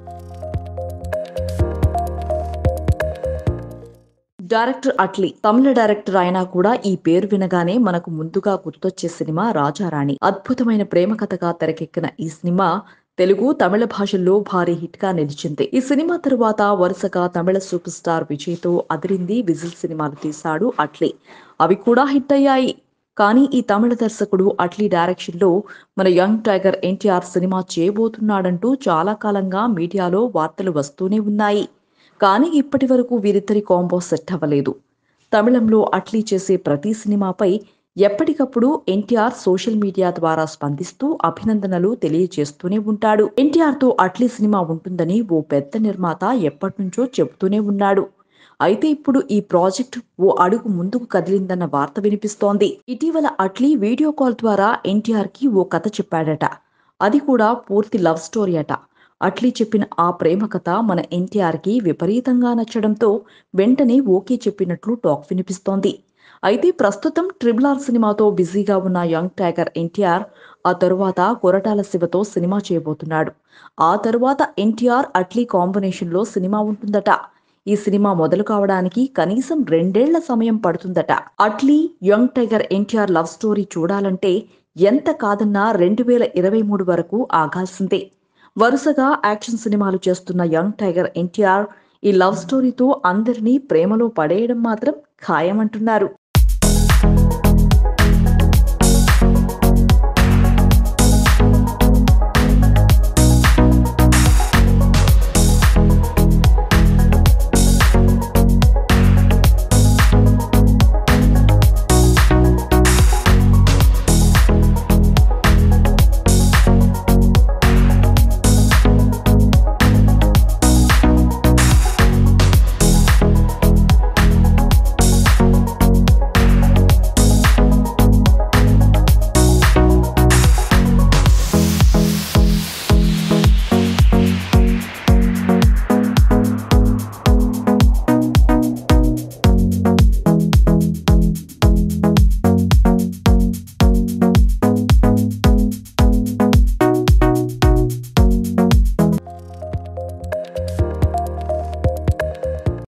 director Atlee తమిళ director అయినా కూడా ఈ పేరు వినగానే మనకు ముందుగా గుర్తొచ్చే సినిమా రాజారాణి అద్భుతమైన ప్రేమ కథగా తెరకెక్కిన ఈ సినిమా తెలుగు తమిళ భాషల్లో భారీ హిట్ గా నిలిచింది ఈ సినిమా తరువాత వరుసగా తమిళ సూపర్ స్టార్ విజయ్ తో అదిరింది విజిల్ సినిమాలు తీశాడు అట్లీ అవి కూడా హిట్ అయ్యాయి కానీ ఈ తమిళ దర్శకుడు అట్లీ డైరెక్షన్ లో మన యంగ్ టైగర్ ఎన్టీఆర్ సినిమా చేయబోతున్నాడంటూ చాలా కాలంగా మీడియాలో వార్తలు వస్తూనే ఉన్నాయి కానీ ఇప్పటి వరకు వీరిద్దరి కాంబో సెట్ అవ్వలేదు తమిళంలో అట్లీ చేసే ప్రతి సినిమాపై ఎప్పటికప్పుడు ఎన్టీఆర్ సోషల్ మీడియా ద్వారా స్పందిస్తూ అభినందనలు తెలియజేస్తూనే ఉంటాడు ఎన్టీఆర్ తో అట్లీ సినిమా ఉంటుందని ఓ పెద్ద నిర్మాత ఎప్పటినుంచో చెబుతూనే ఉన్నాడు అయితే ఇప్పుడు ఈ ప్రాజెక్ట్ ఓ అడుగు ముందుకు కదిలిందన్న వార్త వినిపిస్తోంది ఇటీవల అట్లీ వీడియో కాల్ ద్వారా ఎన్టీఆర్ కి ఓ కథ చెప్పాడట అది కూడా పూర్తి లవ్ స్టోరీ అట అట్లీ చెప్పిన ఆ ప్రేమ కథ మన ఎన్టీఆర్ కి విపరీతంగా నచ్చడంతో వెంటనే ఓకే చెప్పినట్లు టాక్ వినిపిస్తోంది అయితే ప్రస్తుతం ట్రిబుల్ ఆర్ సినిమాతో బిజీగా ఉన్న యంగ్ టైగర్ ఎన్టీఆర్ ఆ తరువాత కొరటాల శివతో సినిమా చేయబోతున్నాడు ఆ తరువాత ఎన్టీఆర్ అట్లీ కాంబినేషన్ లో సినిమా ఉంటుందట ఈ సినిమా మొదలు కావడానికి కనీసం రెండేళ్ల సమయం పడుతుందట Atlee young tiger NTR love story చూడాలంటే ఎంత కాదన్నా రెండు వేల ఇరవై మూడు వరకు ఆగాల్సిందే వరుసగా యాక్షన్ సినిమాలు చేస్తున్న యంగ్ టైగర్ ఎన్టీఆర్ ఈ లవ్ స్టోరీతో అందరినీ ప్రేమలో పడేయడం మాత్రం ఖాయమంటున్నారు